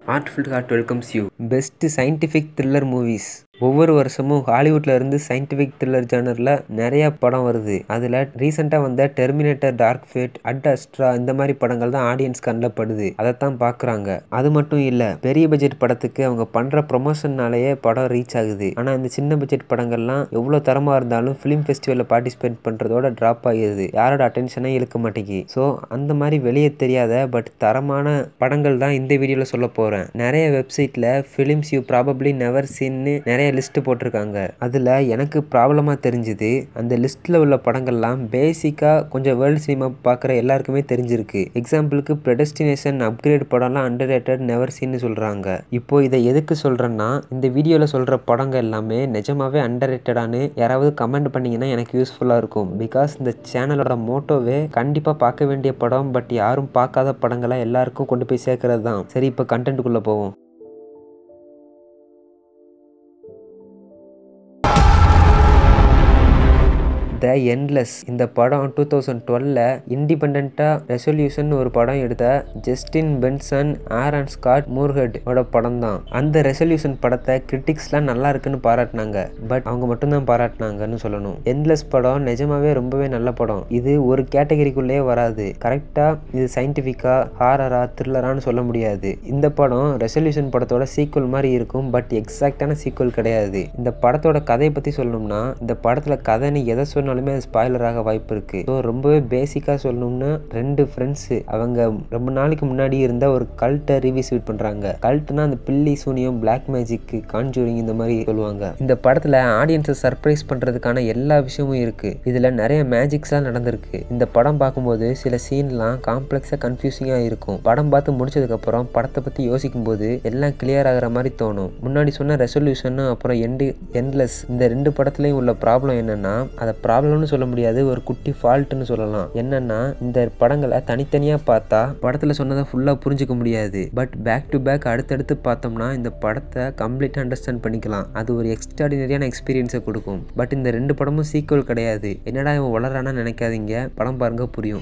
artful heart welcomes you best scientific thriller movies ஒவ்வொரு வருஷமும் ஹாலிவுட்ல இருந்து சயின்டிஃபிக் த்ரில்லர் ஜானரில் நிறைய படம் வருது அதில் ரீசெண்டாக வந்த Terminator Dark Fate ad Astra இந்த மாதிரி படங்கள் தான் ஆடியன்ஸ் கண்ணில் படுது அதைத்தான் பார்க்குறாங்க அது மட்டும் இல்லை பெரிய பட்ஜெட் படத்துக்கு அவங்க பண்ணுற ப்ரொமோஷன்னாலேயே படம் ரீச் ஆகுது ஆனால் இந்த சின்ன பட்ஜெட் படங்கள்லாம் எவ்வளோ தரமாக இருந்தாலும் ஃபிலிம் ஃபெஸ்டிவலில் பார்ட்டிசிபேட் பண்ணுறதோட ட்ராப் ஆகிடுது யாரோட அட்டென்ஷனே இழுக்க மாட்டேங்கி ஸோ அந்த மாதிரி வெளியே தெரியாத பட் தரமான படங்கள் தான் இந்த வீடியோவில் சொல்ல போகிறேன் நிறைய வெப்சைட்டில் ஃபிலிம்ஸ் யூ ப்ராபப்ளி நெவர் சீன்னு நிறைய லிஸ்ட்டு போட்டிருக்காங்க அதில் எனக்கு ப்ராப்ளமாக தெரிஞ்சுது அந்த லிஸ்ட்டில் உள்ள படங்கள்லாம் பேசிக்காக கொஞ்சம் வேர்ல்டு சினிமா பார்க்குற எல்லாருக்குமே தெரிஞ்சிருக்கு எக்ஸாம்பிளுக்கு ப்ரெடஸ்டினேஷன் அப்கிரேட் படம்லாம் அண்டர் ரேட்டட் நெவர் சீன்னு சொல்கிறாங்க இப்போ இதை எதுக்கு சொல்கிறேன்னா இந்த வீடியோவில் சொல்கிற படங்கள் எல்லாமே நிஜமாவே அண்டர் ரேட்டடானு யாராவது கமெண்ட் பண்ணிங்கன்னா எனக்கு யூஸ்ஃபுல்லாக இருக்கும் பிகாஸ் இந்த சேனலோட மோட்டோவே கண்டிப்பாக பார்க்க வேண்டிய படம் பட் யாரும் பார்க்காத படங்களை எல்லாருக்கும் கொண்டு போய் சேர்க்கறது தான் சரி இப்போ கண்டென்ட்டுக்குள்ளே போவோம் த என்லெஸ் இந்த படம் டூ தௌசண்ட் டுவெல்ல இண்டிபெண்ட்டாக ரெசல்யூஷன் ஒரு படம் எடுத்த Justin Benson Aaron Scott Moorhead ஓட படம் தான் அந்த ரெசல்யூஷன் படத்தை கிரிட்டிக்ஸ்லாம் நல்லா இருக்குன்னு பாராட்டினாங்க பட் அவங்க மட்டும்தான் பாராட்டினாங்கன்னு சொல்லணும் என்லெஸ் படம் நிஜமாவே ரொம்பவே நல்ல படம் இது ஒரு கேட்டகரிக்குள்ளேயே வராது கரெக்டாக இது சயின்டிஃபிக்காக ஹாரரா த்ரில்லரான்னு சொல்ல முடியாது இந்த படம் ரெசல்யூஷன் படத்தோட சீக்குவல் மாதிரி இருக்கும் பட் எக்ஸாக்டான சீக்குவல் கிடையாது இந்த படத்தோட கதையை பற்றி சொல்லணும்னா இந்த படத்தில் கதைன்னு எதை சொன்னாலுமே அது ஸ்பாய்லராக வாய்ப்பு இருக்கு ஸோ ரொம்பவே பேசிக்காக சொல்லணும்னா ரெண்டு ஃப்ரெண்ட்ஸு அவங்க ரொம்ப நாளைக்கு முன்னாடி இருந்த ஒரு கல்ட்டை ரீவிசிட் பண்ணுறாங்க கல்ட்னா அந்த பில்லி சூனியம் பிளாக் மேஜிக் கான்ஜூரிங் இந்த மாதிரி சொல்லுவாங்க இந்த படத்தில் ஆடியன்ஸை சர்ப்ரைஸ் பண்ணுறதுக்கான எல்லா விஷயமும் இருக்கு இதில் நிறைய மேஜிக்ஸாக நடந்திருக்கு இந்த படம் பார்க்கும்போது சில சீன்லாம் காம்ப்ளெக்ஸாக கன்ஃபியூசிங்காக இருக்கும் படம் பார்த்து முடிச்சதுக்கப்புறம் படத்தை பற்றி யோசிக்கும் போது எல்லாம் கிளியர் ஆகிற மாதிரி தோணும் முன்னாடி சொன்ன ரெசல்யூஷன் அப்புறம் எண்டு எண்ட்லெஸ் இந்த ரெண்டு படத்துலையும் உள்ள ப்ராப்ளம் என்னன்னா அதை ப்ராப்ளம்னு சொல்ல முடியாது ஒரு குட்டி ஃபால்ட்டுன்னு சொல்லலாம் என்னன்னா இந்த படங்களை தனித்தனியாக பார்த்தா படத்தில் சொன்னதை ஃபுல்லாக புரிஞ்சுக்க முடியாது பட் பேக் டு பேக் அடுத்தடுத்து பார்த்தோம்னா இந்த படத்தை கம்ப்ளீட்டாக அண்டர்ஸ்டாண்ட் பண்ணிக்கலாம் அது ஒரு எக்ஸ்ட்ராடினரியான எக்ஸ்பீரியன்ஸை கொடுக்கும் பட் இந்த ரெண்டு படமும் சீக்குவல் கிடையாது என்னடா இவன் வளரானா நினைக்காதீங்க படம் பாருங்க புரியும்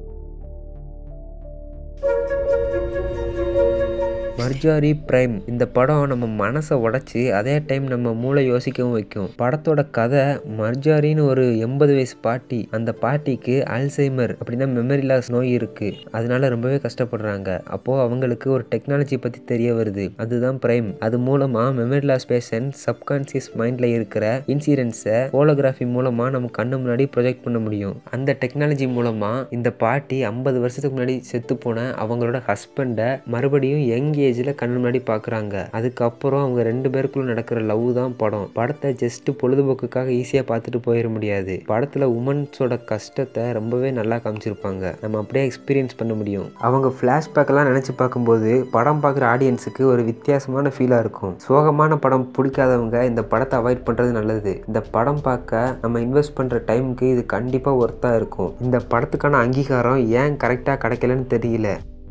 மர்ஜாரி பிரைம் இந்த படம் நம்ம மனசை உடச்சி அதே டைம் நம்ம மூளை யோசிக்கவும் வைக்கும் படத்தோட கதை மர்ஜாரின்னு ஒரு எண்பது வயசு பாட்டி அந்த பாட்டிக்கு அல்சைமர் அப்படின்னா மெமரி லாஸ் நோய் இருக்கு அதனால ரொம்பவே கஷ்டப்படுறாங்க அப்போ அவங்களுக்கு ஒரு டெக்னாலஜி பத்தி தெரிய வருது அதுதான் பிரைம் அது மூலமா மெமரி லாஸ் பேஷண்ட் சப்கான்சியஸ் மைண்ட்ல இருக்கிற இன்சிடென்ட்ஸை ஹோலோகிராஃபி மூலமா நம்ம கண்ணு முன்னாடி ப்ரொஜெக்ட் பண்ண முடியும் அந்த டெக்னாலஜி மூலமா இந்த பாட்டி ஐம்பது வருஷத்துக்கு முன்னாடி செத்து போன அவங்களோட ஹஸ்பண்டை மறுபடியும் யங் ஏஜில் கண்ணு முன்னாடி பார்க்குறாங்க அதுக்கப்புறம் அவங்க ரெண்டு பேருக்குள்ள நடக்கிற லவ் தான் படம் படத்தை ஜஸ்ட் பொழுதுபோக்குக்காக ஈஸியாக பார்த்துட்டு போயிட முடியாது படத்தில் உமன்ஸோட கஷ்டத்தை ரொம்பவே நல்லா காமிச்சிருப்பாங்க நம்ம அப்படியே எக்ஸ்பீரியன்ஸ் பண்ண முடியும் அவங்க ஃப்ளாஷ்பேக்கெல்லாம் நினச்சி பார்க்கும்போது படம் பார்க்குற ஆடியன்ஸுக்கு ஒரு வித்தியாசமான ஃபீலாக இருக்கும் சோகமான படம் பிடிக்காதவங்க இந்த படத்தை அவாய்ட் பண்ணுறது நல்லது இந்த படம் பார்க்க நம்ம இன்வெஸ்ட் பண்ணுற டைமுக்கு இது கண்டிப்பாக ஒர்த்தாக இருக்கும் இந்த படத்துக்கான அங்கீகாரம் ஏன் கரெக்டாக கிடைக்கலன்னு தெரியல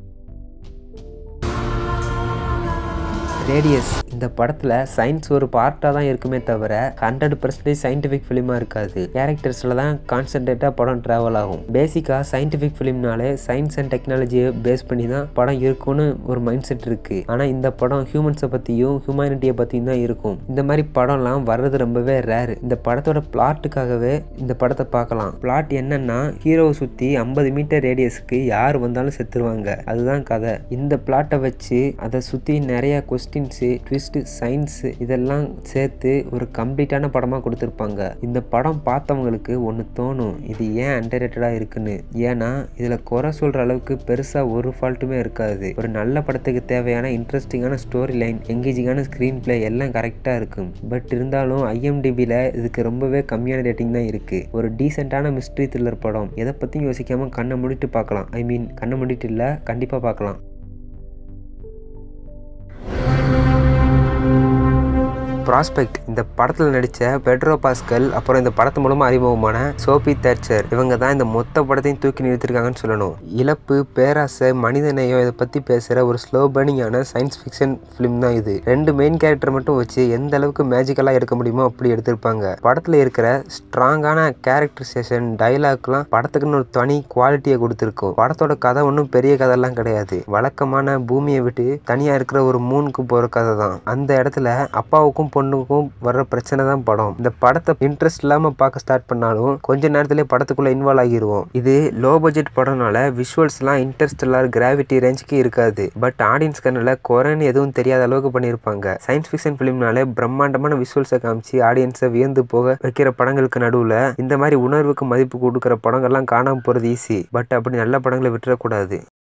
ரேடியஸ் இந்த படத்தில் சயின்ஸ் ஒரு பார்ட்டாக தான் இருக்குமே தவிர ஹண்ட்ரட் பர்சன்டேஜ் சயின்டிஃபிக் ஃபிலிமாக இருக்காது கேரக்டர்ஸில் தான் கான்சன்ட்ரேட்டாக படம் ட்ராவல் ஆகும் பேசிக்காக சயின்டிஃபிக் ஃபிலிம்னாலே சயின்ஸ் அண்ட் டெக்னாலஜியை பேஸ் பண்ணி தான் படம் இருக்கும்னு ஒரு மைண்ட் செட் இருக்குது ஆனால் இந்த படம் ஹியூமன்ஸை பற்றியும் ஹியூமனிட்டியை பற்றியும் தான் இருக்கும் இந்த மாதிரி படம்லாம் வர்றது ரொம்பவே ரேர் இந்த படத்தோட பிளாட்டுக்காகவே இந்த படத்தை பார்க்கலாம் பிளாட் என்னன்னா ஹீரோவை சுற்றி ஐம்பது மீட்டர் ரேடியஸ்க்கு யார் வந்தாலும் செத்துருவாங்க அதுதான் கதை இந்த பிளாட்டை வச்சு அதை சுற்றி நிறைய கொஸ்டின்ஸு ட்விஸ்ட்டு சயின்ஸு இதெல்லாம் சேர்த்து ஒரு கம்ப்ளீட்டான படமாக கொடுத்துருப்பாங்க இந்த படம் பார்த்தவங்களுக்கு ஒன்று தோணும் இது ஏன் அண்டர்ரேட்டடாக இருக்குன்னு ஏன்னா இதில் குறை சொல்கிற அளவுக்கு பெருசாக ஒரு ஃபால்ட்டுமே இருக்காது ஒரு நல்ல படத்துக்கு தேவையான இன்ட்ரெஸ்டிங்கான ஸ்டோரி லைன் எங்கேஜிங்கான ஸ்க்ரீன் பிளே எல்லாம் கரெக்டாக இருக்கும் பட் இருந்தாலும் ஐஎம்டிபியில் இதுக்கு ரொம்பவே கம்மியான ரேட்டிங் தான் இருக்குது ஒரு டீசெண்டான மிஸ்ட்ரி த்ரில்லர் படம் எதை பற்றியும் யோசிக்காமல் கண்ணை மூடிட்டு பார்க்கலாம் ஐ மீன் கண்ணை மூடிட்டு இல்லை கண்டிப்பாக பார்க்கலாம் ப்ராஸ்பெக்ட் இந்த படத்தில் நடித்த பெட்ரோ பாஸ்கல் அப்புறம் இந்த படத்து மூலமாக அறிமுகமான சோபி தேச்சர் இவங்க தான் இந்த மொத்த படத்தையும் தூக்கி நிறுத்திருக்காங்கன்னு சொல்லணும் இழப்பு பேராசை மனிதநேயம் இதை பற்றி பேசுகிற ஒரு ஸ்லோ பர்னிங்கான சயின்ஸ் ஃபிக்ஷன் ஃபிலிம் தான் இது ரெண்டு மெயின் கேரக்டர் மட்டும் வச்சு எந்த அளவுக்கு மேஜிக்கலாக எடுக்க முடியுமோ அப்படி எடுத்திருப்பாங்க படத்தில் இருக்கிற ஸ்ட்ராங்கான கேரக்டரைசேஷன் டைலாக்லாம் படத்துக்குன்னு ஒரு தனி குவாலிட்டியை கொடுத்துருக்கும் படத்தோட கதை ஒன்றும் பெரிய கதைலாம் கிடையாது வழக்கமான பூமியை விட்டு தனியாக இருக்கிற ஒரு மூணுக்கு போகிற கதை தான் அந்த இடத்துல அப்பாவுக்கும் பொண்ணுக்கும் வர்ற பிரச்சனை தான் படம் இந்த படத்தை இன்ட்ரெஸ்ட் இல்லாமல் பார்க்க ஸ்டார்ட் பண்ணாலும் கொஞ்ச நேரத்திலே படத்துக்குள்ளே இன்வால்வ் ஆகிடுவோம் இது லோ பட்ஜெட் படம்னால விஷுவல்ஸ்லாம் இன்டர்ஸ்டெல்லார் கிராவிட்டி ரேஞ்சுக்கு இருக்காது பட் ஆடியன்ஸ் கண்ணில் குறைன்னு எதுவும் தெரியாத அளவுக்கு பண்ணியிருப்பாங்க சயின்ஸ் ஃபிக்ஷன் ஃபிலிம்னாலே பிரம்மாண்டமான விஷுவல்ஸை காமிச்சு ஆடியன்ஸை வியந்து போக வைக்கிற படங்களுக்கு நடுவில் இந்த மாதிரி உணர்வுக்கு மதிப்பு கொடுக்குற படங்கள்லாம் காணாமல் போகிறது ஈஸி பட் அப்படி நல்ல படங்களை விட்டுறக்கூடாது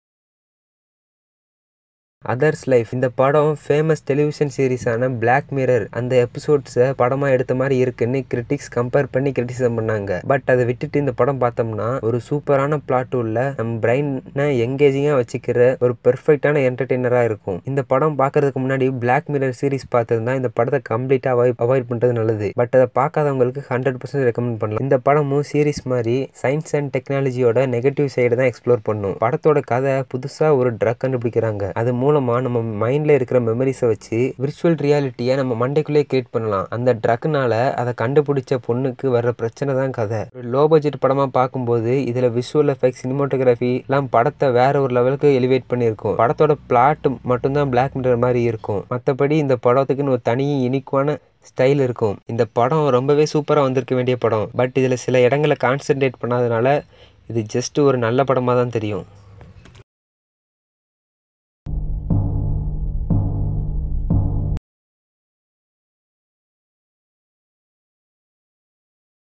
அதர்ஸ் லைஃப் இந்த படம் ஃபேமஸ் டெலிவிஷன் சீரிஸான பிளாக் மிரர் அந்த எபிசோட்ஸை படமாக எடுத்த மாதிரி இருக்குன்னு கிரிட்டிக்ஸ் கம்பேர் பண்ணி கிரிட்டிசம் பண்ணாங்க பட் அதை விட்டுட்டு இந்த படம் பார்த்தோம்னா ஒரு சூப்பரான பிளாட் உள்ள நம்ம பிரைனை எங்கேஜிங்காக வச்சுக்கிற ஒரு பெர்ஃபெக்டான என்டர்டெய்னராக இருக்கும் இந்த படம் பார்க்கறதுக்கு முன்னாடி பிளாக் மிரர் சீரிஸ் பார்த்துருந்தா இந்த படத்தை கம்ப்ளீட்டாக அவாய்ட் அவாய்ட் பண்ணுறது நல்லது பட் அதை பார்க்காதவங்களுக்கு ஹண்ட்ரட் பர்சன்ட் ரெக்கமெண்ட் பண்ணலாம் இந்த படமும் சீரிஸ் மாதிரி சயின்ஸ் அண்ட் டெக்னாலஜியோட நெகட்டிவ் சைடு தான் எக்ஸ்ப்ளோர் பண்ணும் படத்தோட கதை புதுசாக ஒரு ட்ரக் கண்டுபிடிக்கிறாங்க அது மூலமாக நம்ம மைண்டில் இருக்கிற மெமரிஸை வச்சு விர்ச்சுவல் ரியாலிட்டியை நம்ம மண்டைக்குள்ளே கிரியேட் பண்ணலாம் அந்த ட்ரக்னால அதை கண்டுபிடிச்ச பொண்ணுக்கு வர்ற பிரச்சனை தான் கதை ஒரு லோ பட்ஜெட் படமாக பார்க்கும்போது இதில் விஷுவல் எஃபெக்ட் சினிமோட்டோகிராஃபி எல்லாம் படத்தை வேற ஒரு லெவலுக்கு எலிவேட் பண்ணியிருக்கும் படத்தோட பிளாட் மட்டும்தான் பிளாக் மிரர் மாதிரி இருக்கும் மற்றபடி இந்த படத்துக்குன்னு ஒரு தனி யூனிக்கான ஸ்டைல் இருக்கும் இந்த படம் ரொம்பவே சூப்பராக வந்திருக்க வேண்டிய படம் பட் இதில் சில இடங்களை கான்சென்ட்ரேட் பண்ணாதனால இது ஜஸ்ட் ஒரு நல்ல படமாக தான் தெரியும்